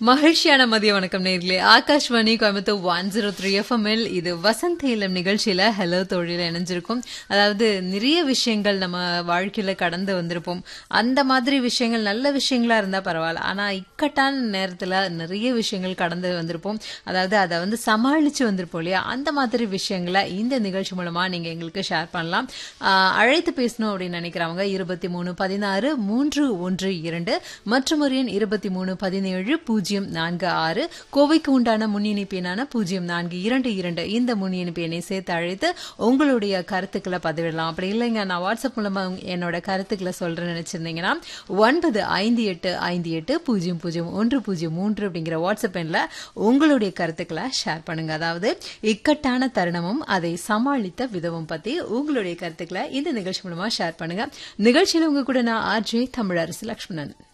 மகிழ்ச்சியான மதிய வணக்கம் நேர்களே Akashvani Coimbatore one zero three எஃப்எம்எல் இது வசந்த் இளம் நிகழ்ச்சியில ஹலோ தொழில இணைஞ்சிருக்கும் அதாவது நிறைய விஷயங்கள் நம்ம வாழ்க்கையில கடந்து வந்திருப்போம் அந்த மாதிரி விஷயங்கள் நல்ல விஷயங்களா இருந்தா பரவாயில்ல ஆனா இக்கட்டான நேரத்துல நிறைய விஷயங்கள் கடந்து வந்திருப்போம் அதாவது அதை வந்து சமாளிச்சு வந்திருப்போம் இல்லையா அந்த மாதிரி விஷயங்களை இந்த நிகழ்ச்சி மூலமா நீங்க எங்களுக்கு ஷேர் பண்ணலாம் ஆஹ் அழைத்து பேசணும் அப்படின்னு நினைக்கிறவங்க இருபத்தி மூணு பதினாறு மூன்று ஒன்று இரண்டு மற்றும் ஒரு எண் இருபத்தி மூணு பதினேழு பூஜ்ஜியம் நான்கு ஆறு கோவைக்கு உண்டான முன்னிணைப்பு எண்ணான பூஜ்ஜியம் நான்கு இரண்டு இரண்டு இந்த முன்னிணைப்பு எண்ணை சேர்த்து அழைத்து உங்களுடைய கருத்துக்களை பதிவிடலாம் அப்படி இல்லைங்க நான் வாட்ஸ்அப் மூலமா உங்க- என்னோட கருத்துக்களை சொல்றேன்னு நினைச்சிருந்தீங்கன்னா ஒன்பது ஐந்து எட்டு ஐந்து எட்டு பூஜ்ஜியம் பூஜ்ஜியம் ஒன்று பூஜ்ஜியம் மூன்று அப்படிங்கிற வாட்ஸ்அப் எண்ணில் உங்களுடைய கருத்துக்களை ஷேர் பண்ணுங்க அதாவது இக்கட்டான தருணமும் அதை சமாளித்த விதமும் பத்தி உங்களுடைய கருத்துக்களை இந்த நிகழ்ச்சி மூலமா ஷேர் பண்ணுங்க நிகழ்ச்சியில உங்க கூட நான் ஆர்ஜே தமிழரசு லக்ஷ்மணன்